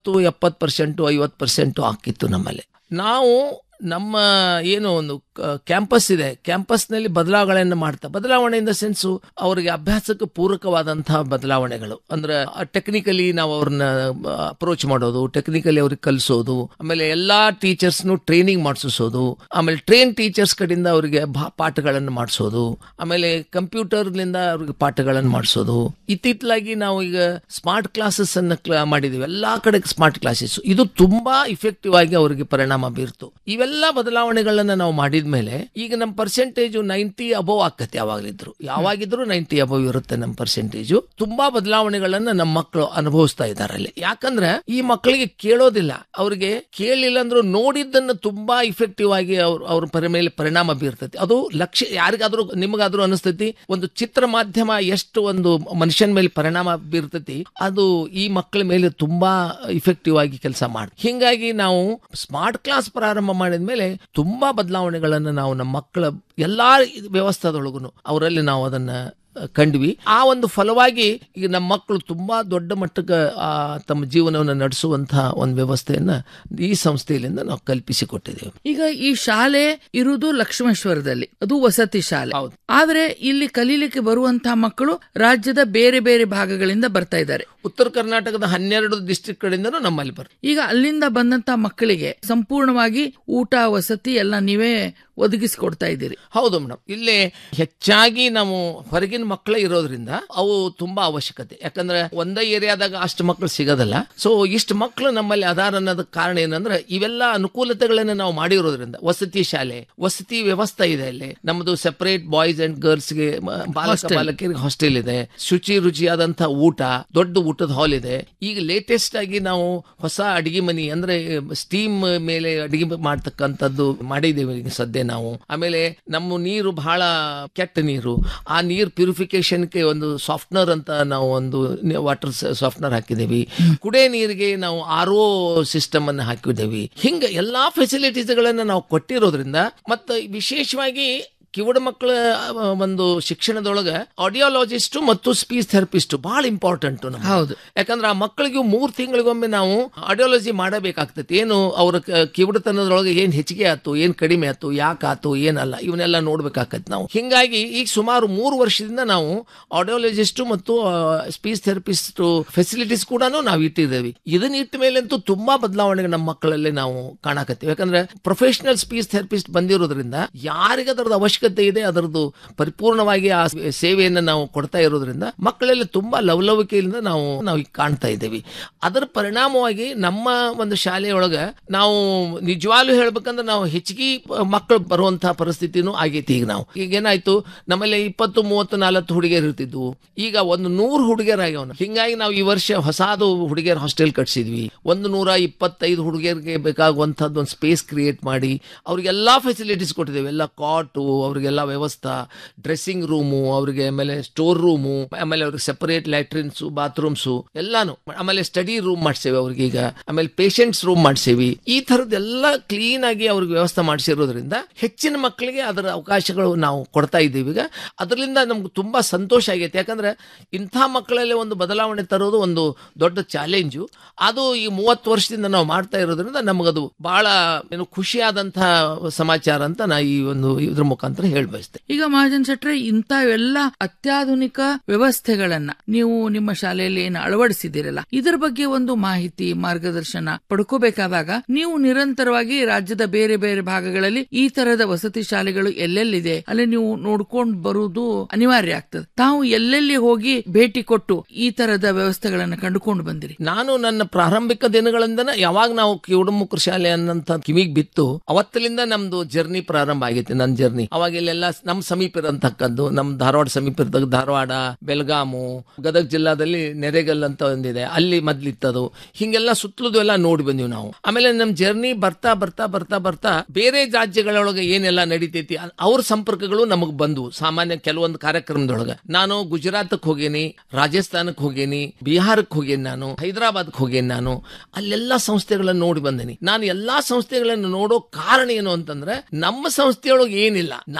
ಎಪ್ಪತ್ತು ಪರ್ಸೆಂಟು ಐವತ್ತು ಪರ್ಸೆಂಟು ಹಾಕಿತ್ತು ನಮ್ಮಲ್ಲಿ ನಾವು ನಮ್ಮ ಏನು ಒಂದು ಕ್ಯಾಂಪಸ್ ಇದೆ ಕ್ಯಾಂಪಸ್ನಲ್ಲಿ ಬದಲಾವಣೆಯನ್ನು ಮಾಡ್ತಾ ಬದಲಾವಣೆ ಇನ್ ದ ಸೆನ್ಸು ಅವರಿಗೆ ಅಭ್ಯಾಸಕ್ಕೆ ಪೂರಕವಾದಂತಹ ಬದಲಾವಣೆಗಳು ಅಂದ್ರೆ ಟೆಕ್ನಿಕಲಿ ನಾವು ಅವ್ರನ್ನ ಅಪ್ರೋಚ್ ಮಾಡೋದು ಟೆಕ್ನಿಕಲಿ ಅವ್ರಿಗೆ ಕಲಿಸೋದು ಆಮೇಲೆ ಎಲ್ಲಾ ಟೀಚರ್ಸ್ನು ಟ್ರೈನಿಂಗ್ ಮಾಡಿಸೋದು ಆಮೇಲೆ ಟ್ರೈನ್ ಟೀಚರ್ಸ್ ಕಡೆಯಿಂದ ಅವರಿಗೆ ಪಾಠಗಳನ್ನು ಮಾಡಿಸೋದು ಆಮೇಲೆ ಕಂಪ್ಯೂಟರ್ನಿಂದ ಅವ್ರಿಗೆ ಪಾಠಗಳನ್ನು ಮಾಡಿಸೋದು ಇತ್ತಿತ್ತಲಾಗಿ ನಾವು ಈಗ ಸ್ಮಾರ್ಟ್ ಕ್ಲಾಸಸ್ ಅನ್ನ ಕ್ಲ- ಮಾಡಿದೀವಿ ಎಲ್ಲಾ ಕಡೆ ಸ್ಮಾರ್ಟ್ ಕ್ಲಾಸಸ್ ಇದು ತುಂಬಾ ಇಫೆಕ್ಟಿವ್ ಆಗಿ ಅವರಿಗೆ ಪರಿಣಾಮ ಬೀರ್ತು ಇವೆಲ್ಲ ಬದಲಾವಣೆಗಳನ್ನ ನಾವು ಮಾಡಿದ್ಮೇಲೆ ಈಗ ನಮ್ಮ ಪರ್ಸೆಂಟೇಜ್ ನೈಂಟಿ ಅಬವ್ ಆಕತ್ತೆ ಯಾವಾಗಲಿದ್ರು ಯಾವಾಗಿದ್ರು ನೈಂಟಿ ಅಬವ್ ಇರುತ್ತೆ ನಮ್ಮ ಪರ್ಸೆಂಟೇಜ್ ತುಂಬಾ ಬದಲಾವಣೆಗಳನ್ನ ನಮ್ಮ ಮಕ್ಕಳು ಅನುಭವಿಸ್ತಾ ಇದ್ದಾರೆ ಅಲ್ಲಿ ಯಾಕಂದ್ರೆ ಈ ಮಕ್ಕಳಿಗೆ ಕೇಳೋದಿಲ್ಲ ಅವ್ರಿಗೆ ಕೇಳಿಲ್ಲ ಅಂದ್ರೂ ನೋಡಿದ್ದನ್ನ ತುಂಬಾ ಇಫೆಕ್ಟಿವ್ ಆಗಿ ಅವ್ರ ಅವ್ರ ಪರಿ ಮೇಲೆ ಪರಿಣಾಮ ಬೀರ್ತೈತಿ ಅದು ಲಕ್ಷ್ಯ ಯಾರಿಗಾದ್ರೂ ನಿಮಗಾದ್ರೂ ಅನಿಸ್ತೈತಿ ಒಂದು ಚಿತ್ರ ಮಾಧ್ಯಮ ಎಷ್ಟು ಒಂದು ಮನುಷ್ಯನ ಮೇಲೆ ಪರಿಣಾಮ ಬೀರ್ತೈತಿ ಅದು ಈ ಮಕ್ಕಳ ಮೇಲೆ ತುಂಬಾ ಇಫೆಕ್ಟಿವ್ ಆಗಿ ಕೆಲಸ ಮಾಡಿ ಹಿಂಗಾಗಿ ನಾವು ಸ್ಮಾರ್ಟ್ ಕ್ಲಾಸ್ ಪ್ರಾರಂಭ ಮಾಡಿದ್ಮೇಲೆ ತುಂಬಾ ಬದಲಾವಣೆಗಳನ್ನು ನಾವು ನಮ್ಮ ಮಕ್ಕಳ ಎಲ್ಲಾ ವ್ಯವಸ್ಥೆದೊಳಗು ಅವರಲ್ಲಿ ನಾವು ಅದನ್ನ ಅಹ್, ಕಂಡ್ವಿ ಆ ಒಂದು ಫಲವಾಗಿ ಈಗ ನಮ್ಮ ಮಕ್ಕಳು ತುಂಬಾ ದೊಡ್ಡ ಮಟ್ಟಕ್ಕೆ ಆ, ತಮ್ಮ ಜೀವನವನ್ನು ನಡೆಸುವಂತಹ ಒಂದು ವ್ಯವಸ್ಥೆಯನ್ನ ಈ ಸಂಸ್ಥೆಯಿಂದ ನಾವು ಕಲ್ಪಿಸಿಕೊಟ್ಟಿದ್ದೇವೆ ಈಗ ಈ ಶಾಲೆ ಇರುವುದು ಲಕ್ಷ್ಮೇಶ್ವರದಲ್ಲಿ ಅದು ವಸತಿ ಶಾಲೆ ಹೌದು. ಆದ್ರೆ ಇಲ್ಲಿ ಕಲೀಲಿಕ್ಕೆ ಬರುವಂತಹ ಮಕ್ಕಳು ರಾಜ್ಯದ ಬೇರೆ ಬೇರೆ ಭಾಗಗಳಿಂದ ಬರ್ತಾ ಇದ್ದಾರೆ ಉತ್ತರ ಕರ್ನಾಟಕದ ಹನ್ನೆರಡು ಡಿಸ್ಟ್ರಿಕ್ಟ್ ಗಳಿಂದನೂ ನಮ್ಮಲ್ಲಿ ಬರ್ತದೆ ಈಗ ಅಲ್ಲಿಂದ ಬಂದಂತ ಮಕ್ಕಳಿಗೆ ಸಂಪೂರ್ಣವಾಗಿ ಊಟ ವಸತಿ ಎಲ್ಲ ನೀವೇ ಒದಗಿಸಿಕೊಡ್ತಾ ಇದ್ದೀರಿ ಹೌದು ಮೇಡಮ್ ಇಲ್ಲಿ ಹೆಚ್ಚಾಗಿ ನಾವು ಹೊರಗಿನ ಮಕ್ಕಳೇ ಇರೋದ್ರಿಂದ ಅವು ತುಂಬಾ ಅವಶ್ಯಕತೆ ಯಾಕಂದ್ರೆ ಒಂದೇ ಏರಿಯಾದಾಗ ಅಷ್ಟು ಮಕ್ಕಳು ಸಿಗೋದಲ್ಲ ಸೊ ಇಷ್ಟು ಮಕ್ಕಳು ನಮ್ಮಲ್ಲಿ ಅದಾರ ಅನ್ನೋದಕ್ಕೆ ಕಾರಣ ಏನಂದ್ರೆ ಇವೆಲ್ಲ ಅನುಕೂಲತೆಗಳನ್ನ ನಾವು ಮಾಡಿರೋದ್ರಿಂದ ವಸತಿ ಶಾಲೆ ವಸತಿ ವ್ಯವಸ್ಥೆ ಇದೆ ಇಲ್ಲಿ ನಮ್ಮದು ಸೆಪರೇಟ್ ಬಾಯ್ಸ್ ಅಂಡ್ ಗರ್ಲ್ಸ್ ಗೆ ಮ- ಬಾಲಕ ಬಾಲಕಿಯರಿಗೆ ಹಾಸ್ಟೆಲ್ ಇದೆ ಶುಚಿ ರುಚಿಯಾದಂತಹ ಊಟ ದೊಡ್ಡ ಊಟದ ಹಾಲ್ ಇದೆ ಈಗ ಲೇಟೆಸ್ಟ್ ಆಗಿ ನಾವು ಹೊಸ ಅಡಿಗೆ ಮನಿ ಅಂದ್ರೆ ಸ್ಟೀಮ್ ಮೇಲೆ ಅಡಿಗೆ ಮಾಡ್ತಕ್ಕಂಥದ್ದು ಮಾಡಿದ್ದೇವೆ ಈಗ ಸದ್ಯ ನಾವು ಆಮೇಲೆ ನಮ್ಮ ನೀರು ಬಹಳ ಕೆಟ್ಟ ನೀರು ಆ ನೀರು ಪ್ಯೂರಿಫಿಕೇಶನ್ಗೆ ಒಂದು ಸಾಫ್ಟ್ನರ್ ಅಂತ ನಾವು ಒಂದು ವಾಟರ್ ಸಾಫ್ಟ್ನರ್ ಹಾಕಿದ್ದೇವೆ ಕುಡಿಯ ನೀರಿಗೆ ನಾವು ಆರ್ ಒ ಸಿಸ್ಟಮ್ ಅನ್ನು ಹಾಕಿದ್ದೇವೆ ಹಿಂಗ ಎಲ್ಲಾ ಫೆಸಿಲಿಟೀಸ್ ಗಳನ್ನ ನಾವು ಕೊಟ್ಟಿರೋದ್ರಿಂದ ಮತ್ತು ವಿಶೇಷವಾಗಿ ಕಿವುಡ ಮಕ್ಕಳ ಆ, ಒಂದು ಶಿಕ್ಷಣದೊಳಗೆ ಆಡಿಯಾಲಜಿಸ್ಟ್ ಮತ್ತು ಸ್ಪೀಚ್ ಥೆರಪಿಸ್ಟ್ ಬಹಳ ಇಂಪಾರ್ಟೆಂಟ್ ಹೌದು. ಯಾಕಂದ್ರೆ ಆ ಮಕ್ಕಳಿಗೆ ಮೂರ್ ತಿಂಗಳಿಗೊಮ್ಮೆ ನಾವು ಆಡಿಯಾಲಜಿ ಮಾಡಬೇಕಾಗ್ತೈತಿ ಏನು ಅವ್ರ ಕ- ಕಿವುಡತನದೊಳಗೆ ಏನ್ ಹೆಚ್ಚಿಗೆ ಆಯ್ತು ಏನ್ ಕಡಿಮೆ ಆಯ್ತು ಯಾಕೆ ಆಯ್ತು ಏನಲ್ಲ ಇವನ್ನೆಲ್ಲ ನೋಡ್ಬೇಕಾಗತ್ತೆ ನಾವು ಹಿಂಗಾಗಿ ಈಗ ಸುಮಾರು ಮೂರು ವರ್ಷದಿಂದ ನಾವು ಆಡಿಯಾಲಜಿಸ್ಟ್ ಮತ್ತು ಸ್ಪೀಚ್ ಥೆರಪಿಸ್ಟ್ ಫೆಸಿಲಿಟೀಸ್ ಕೂಡ ನಾವು ಇಟ್ಟಿದ್ದೇವೆ ಇದನ್ನ ಇಟ್ಟ ಮೇಲಂತೂ ತುಂಬಾ ಬದಲಾವಣೆ ನಮ್ಮ ಮಕ್ಕಳಲ್ಲಿ ನಾವು ಕಾಣಕತ್ತೀವಿ ಯಾಕಂದ್ರೆ ಪ್ರೊಫೆಷನಲ್ ಸ್ಪೀಚ್ ಥೆರಪಿಸ್ಟ್ ಬಂದಿರೋದ್ರಿಂದ ಯಾರಿಗೆ ಅದರದ್ದು ಅವಶ್ಯಕತೆ ಇದೆ ಅದರದ್ದು ಪರಿಪೂರ್ಣವಾಗಿ ಆ ಸೇವೆಯನ್ನು ನಾವು ಕೊಡ್ತಾ ಇರೋದ್ರಿಂದ ಮಕ್ಕಳಲ್ಲಿ ತುಂಬಾ ಲವಲವಿಕೆಯಿಂದ ನಾವು ನಾವು ಈಗ ಕಾಣ್ತಾ ಇದ್ದೇವೆ ಅದರ ಪರಿಣಾಮವಾಗಿ ನಮ್ಮ ಒಂದು ಶಾಲೆಯೊಳಗ ನಾವು ನಿಜವಾಗ್ಲೂ ಹೇಳ್ಬೇಕಂದ್ರೆ ನಾವು ಹೆಚ್ಚಿಗೆ ಮಕ್ಕಳು ಬರುವಂತಹ ಪರಿಸ್ಥಿತಿನೂ ಆಗೈತಿ ಈಗ ನಾವು ಈಗ ಏನಾಯ್ತು ನಮ್ಮಲ್ಲಿ ಇಪ್ಪತ್ತು ಮೂವತ್ತು ನಾಲ್ಕು ಹುಡುಗಿಯರು ಇರ್ತಿದ್ವು ಈಗ ಒಂದು ನೂರು ಹುಡುಗಿಯರ್ ಆಗ್ಯಾವ ಹಿಂಗಾಗಿ ನಾವು ಈ ವರ್ಷ ಹೊಸಾದು ಹುಡುಗಿಯರ್ ಹಾಸ್ಟೆಲ್ ಕಟ್ಸಿದ್ವಿ ಒಂದು ನೂರ ಇಪ್ಪತ್ತೈದು ಹುಡುಗಿಯರಿಗೆ ಬೇಕಾಗುವಂತಹದ್ದು ಒಂದು ಸ್ಪೇಸ್ ಕ್ರಿಯೇಟ್ ಮಾಡಿ ಅವ್ರಿಗೆಲ್ಲಾ ಫೆಸಿಲಿಟೀಸ್ ಕೊಟ್ಟಿದ್ದೇವೆ ಎಲ್ಲ ಕಾಟು ಅವ್ರಿಗೆಲ್ಲ ವ್ಯವಸ್ಥೆ ಡ್ರೆಸ್ಸಿಂಗ್ ರೂಮು ಅವ್ರಿಗೆ ಆಮೇಲೆ ಸ್ಟೋರ್ ರೂಮು ಆಮೇಲೆ ಅವ್ರಿಗೆ ಸೆಪರೇಟ್ ಲ್ಯಾಟ್ರಿನ್ಸು ಬಾತ್ರೂಮ್ಸು ಎಲ್ಲಾನು ಆಮೇಲೆ ಸ್ಟಡಿ ರೂಮ್ ಮಾಡ್ಸೇವೆ ಅವ್ರಿಗೆ ಈಗ ಆಮೇಲೆ ಪೇಷಂಟ್ಸ್ ರೂಮ್ ಮಾಡ್ಸೇವಿ ಈ ತರದ್ದೆಲ್ಲ ಕ್ಲೀನ್ ಆಗಿ ಅವ್ರಿಗೆ ವ್ಯವಸ್ಥೆ ಮಾಡಿಸಿರೋದ್ರಿಂದ ಹೆಚ್ಚಿನ ಮಕ್ಕಳಿಗೆ ಅದರ ಅವಕಾಶಗಳು ನಾವು ಕೊಡ್ತಾ ಇದ್ದೀವಿ ಈಗ ಅದರಿಂದ ನಮ್ಗೆ ತುಂಬಾ ಸಂತೋಷ ಆಗೈತೆ ಯಾಕಂದ್ರೆ ಇಂಥ ಮಕ್ಕಳಲ್ಲಿ ಒಂದು ಬದಲಾವಣೆ ತರೋದು ಒಂದು ದೊಡ್ಡ ಚಾಲೆಂಜು ಅದು ಈ ಮೂವತ್ತು ವರ್ಷದಿಂದ ನಾವು ಮಾಡ್ತಾ ಇರೋದ್ರಿಂದ ನಮಗದು ಬಹಳ ಏನು ಖುಷಿಯಾದಂತಹ ಸಮಾಚಾರ ಅಂತ ನಾ ಈ ಒಂದು ಇದ್ರ ಮುಖಾಂತರ ಹೇಳಿ ಬಯಸ್ತೇನೆ ಈಗ ಮಹಾಜನ್ ಶೆಟ್ರೆ ಇಂಥ ಎಲ್ಲ ಅತ್ಯಾಧುನಿಕ ವ್ಯವಸ್ಥೆಗಳನ್ನ ನೀವು ನಿಮ್ಮ ಶಾಲೆಯಲ್ಲಿ ಏನು ಅಳವಡಿಸಿದಿರಲ್ಲ ಇದರ ಬಗ್ಗೆ ಒಂದು ಮಾಹಿತಿ ಮಾರ್ಗದರ್ಶನ ಪಡ್ಕೋಬೇಕಾದಾಗ ನೀವು ನಿರಂತರವಾಗಿ ರಾಜ್ಯದ ಬೇರೆ ಬೇರೆ ಭಾಗಗಳಲ್ಲಿ ಈ ತರದ ವಸತಿ ಶಾಲೆಗಳು ಎಲ್ಲೆಲ್ಲಿದೆ ಅಲ್ಲಿ ನೀವು ನೋಡ್ಕೊಂಡು ಬರುವುದು ಅನಿವಾರ್ಯ ಆಗ್ತದೆ ತಾವು ಎಲ್ಲೆಲ್ಲಿ ಹೋಗಿ ಭೇಟಿ ಕೊಟ್ಟು ಈ ತರದ ವ್ಯವಸ್ಥೆಗಳನ್ನ ಕಂಡುಕೊಂಡು ಬಂದಿರಿ ನಾನು ನನ್ನ ಪ್ರಾರಂಭಿಕ ದಿನಗಳಿಂದನ ಯಾವಾಗ ನಾವು ಕಿವುಡುಮುಖರು ಶಾಲೆ ಅನ್ನಂತ ಕಿವಿಗ್ ಬಿತ್ತು ಅವತ್ತಲಿಂದ ನಮ್ದು ಜರ್ನಿ ಪ್ರಾರಂಭ ಆಗೈತಿ ನನ್ನ ಜರ್ನಿ ಅವಾಗ ಇಲ್ಲೆಲ್ಲ ನಮ್ ಸಮೀಪ ಇರತಕ್ಕದ್ದು ನಮ್ ಧಾರವಾಡ ಸಮೀಪ ಇರತಕ್ಕ ಧಾರವಾಡ ಬೆಳಗಾಮು ಗದಗ ಜಿಲ್ಲಾದಲ್ಲಿ ನೆರೆಗಲ್ ಅಂತ ಒಂದಿದೆ ಅಲ್ಲಿ ಮೊದ್ಲಿತ್ತದು ಹಿಂಗೆಲ್ಲ ಸುತ್ತಲದು ಎಲ್ಲ ನೋಡಿ ಬಂದಿವಿ ನಾವು ಆಮೇಲೆ ನಮ್ ಜರ್ನಿ ಬರ್ತಾ ಬರ್ತಾ ಬರ್ತಾ ಬರ್ತಾ ಬೇರೆ ರಾಜ್ಯಗಳೊಳಗೆ ಏನೆಲ್ಲ ನಡೀತೈತಿ ಅ- ಅವ್ರ ಸಂಪರ್ಕಗಳು ನಮಗ್ ಬಂದ್ವು ಸಾಮಾನ್ಯ ಕೆಲವೊಂದು ಕಾರ್ಯಕ್ರಮದೊಳಗ ನಾನು ಗುಜರಾತಕ್ ಹೋಗೇನಿ ರಾಜಸ್ಥಾನಕ್ ಹೋಗೇನಿ ಬಿಹಾರಕ್ ಹೋಗೇನಿ ನಾನು ಹೈದರಾಬಾದ್ಕ್ ಹೋಗೇನಿ ನಾನು ಅಲ್ಲೆಲ್ಲಾ ಸಂಸ್ಥೆಗಳನ್ನು ನೋಡಿ ಬಂದೇನಿ ನಾನು ಎಲ್ಲಾ ಸಂಸ್ಥೆಗಳನ್ನು ನೋಡೋ ಕಾರಣ ಏನು ಅಂತಂದ್ರೆ ನಮ್ಮ ಸಂಸ್ಥೆಯೊಳಗೆ ಏನಿಲ್ಲ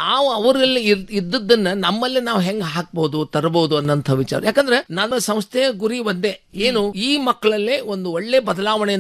ನಾವು ಅವರಲ್ಲಿ ಇರ್- ಇದ್ದದ್ದನ್ನ ನಮ್ಮಲ್ಲಿ ನಾವು ಹೆಂಗ್ ಹಾಕ್ಬೋದು ತರಬಹುದು ಅನ್ನೋಂಥ ವಿಚಾರ ಯಾಕಂದ್ರೆ ನನ್ನ ಸಂಸ್ಥೆಯ ಗುರಿ ಒಂದೇ ಏನು ಈ ಮಕ್ಕಳಲ್ಲೇ ಒಂದು ಒಳ್ಳೆ ಬದಲಾವಣೆ